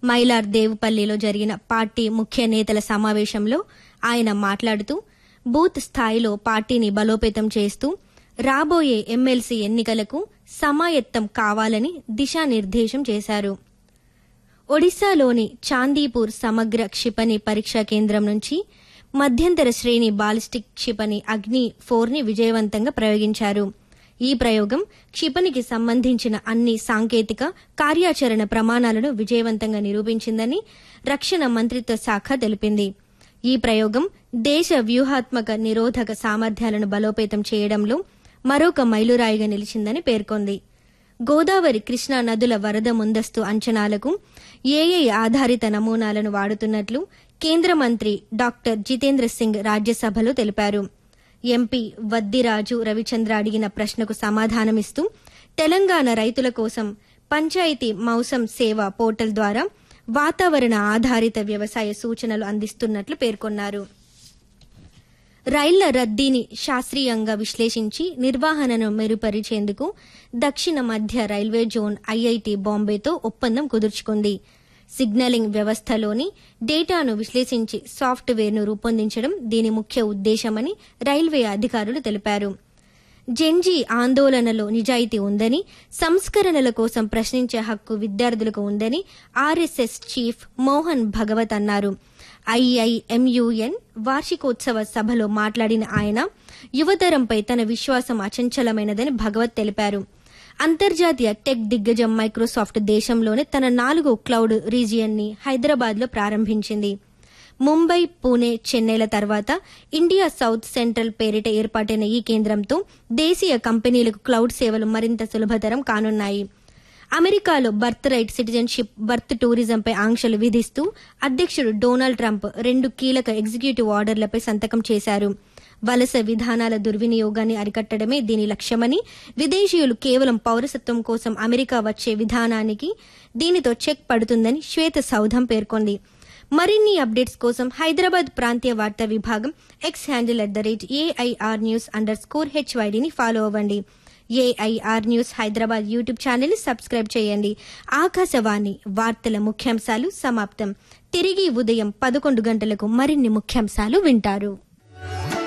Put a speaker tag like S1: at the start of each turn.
S1: మైలార్ దేవుపల్లిలో జరిగిన పార్టీ ముఖ్య నేతల సమావేశంలో ఆయన మాట్లాడుతూ బూత్ స్థాయిలో పార్టీని బలోపేతం చేస్తూ రాబోయే ఎమ్మెల్సీ ఎన్నికలకు సమాయత్తం కావాలని దిశానిర్దేశం చేశారు ఒడిశాలోని చాందీపూర్ సమగ్ర క్షిపణి పరీక్షా కేంద్రం నుంచి మధ్యంతర శ్రేణి బాలిస్టిక్ క్షిపణి అగ్ని ఫోర్ ని విజయవంతంగా ప్రయోగించారు ఈ ప్రయోగం క్షిపణికి సంబంధించిన అన్ని సాంకేతిక కార్యాచరణ ప్రమాణాలను విజయవంతంగా నిరూపించిందని రక్షణ మంత్రిత్వ శాఖ తెలిపింది ఈ ప్రయోగం దేశ వ్యూహాత్మక నిరోధక సామర్థ్యాలను బలోపేతం చేయడంలో మరొక మైలురాయిగా నిలిచిందని పేర్కొంది గోదావరి కృష్ణా నదుల వరద ముందస్తు అంచనాలకు ఏఐ ఆధారిత నమూనాలను వాడుతున్నట్లు కేంద్ర మంత్రి డాక్టర్ జితేంద్ర సింగ్ రాజ్యసభలో తెలిపారు ఎంపీ వద్దిరాజు రవిచంద్ర అడిగిన ప్రశ్నకు సమాధానమిస్తూ తెలంగాణ రైతుల కోసం పంచాయతీ మౌసం సేవ పోర్టల్ ద్వారా వాతావరణ ఆధారిత వ్యవసాయ సూచనలు అందిస్తున్నట్లు పేర్కొన్నారు రైళ్ల రద్దీని శాస్త్రీయంగా విశ్లేషించి నిర్వహణను మెరుగుపరిచేందుకు దక్షిణ మధ్య రైల్వే జోన్ ఐఐటి బాంబేతో ఒప్పందం కుదుర్చుకుంది సిగ్నలింగ్ వ్యవస్థలోని డేటాను విశ్లేషించి సాఫ్ట్వేర్ను రూపొందించడం దీని ముఖ్య ఉద్దేశమని రైల్వే అధికారులు తెలిపారు జెన్జీ ఆందోళనలో నిజాయితీ ఉందని సంస్కరణల కోసం ప్రశ్నించే హక్కు విద్యార్థులకు ఉందని ఆర్ఎస్ఎస్ చీఫ్ మోహన్ భగవత్ అన్నారు ఐఐఎంయుఎన్ వార్షికోత్సవ సభలో మాట్లాడిన ఆయన యువతరంపై తన విశ్వాసం అచంచలమైనదని భగవత్ తెలిపారు అంతర్జాతీయ టెక్ దిగ్గజం మైక్రోసాఫ్ట్ దేశంలోనే తన నాలుగో క్లౌడ్ రీజియన్ ని హైదరాబాద్ లో ప్రారంభించింది ముంబై పూణే చెన్నైల తర్వాత ఇండియా సౌత్ సెంట్రల్ పేరిట ఏర్పాటైన ఈ కేంద్రంతో దేశీయ కంపెనీలకు క్లౌడ్ సేవలు మరింత సులభతరం కానున్నాయి అమెరికాలో బర్త్ రైట్ సిటిజన్షిప్ బర్త్ టూరిజంపై ఆంక్షలు విధిస్తూ అధ్యక్షుడు డొనాల్డ్ ట్రంప్ రెండు కీలక ఎగ్జిక్యూటివ్ ఆర్డర్లపై సంతకం చేశారు వలస విధానాల దుర్వినియోగాన్ని అరికట్టడమే దీని లక్ష్యమని విదేశీయులు కేవలం పౌరసత్వం కోసం అమెరికా వచ్చే విధానానికి దీనితో చెక్ పడుతుందని శ్వేత సౌధం పేర్కొంది మరిన్ని అప్డేట్స్ కోసం హైదరాబాద్ ప్రాంతీయ వార్తా విభాగం X handle at the rate AIR news underscore స్కోర్ హెచ్వైడిని ఫాలో అవ్వండి AIR news Hyderabad YouTube channel ని సబ్స్క్రైబ్ చేయండి ఆకాశవాణి వార్తల ముఖ్యాంశాలు సమాప్తం తిరిగి ఉదయం పదకొండు గంటలకు మరిన్ని ముఖ్యాంశాలు వింటారు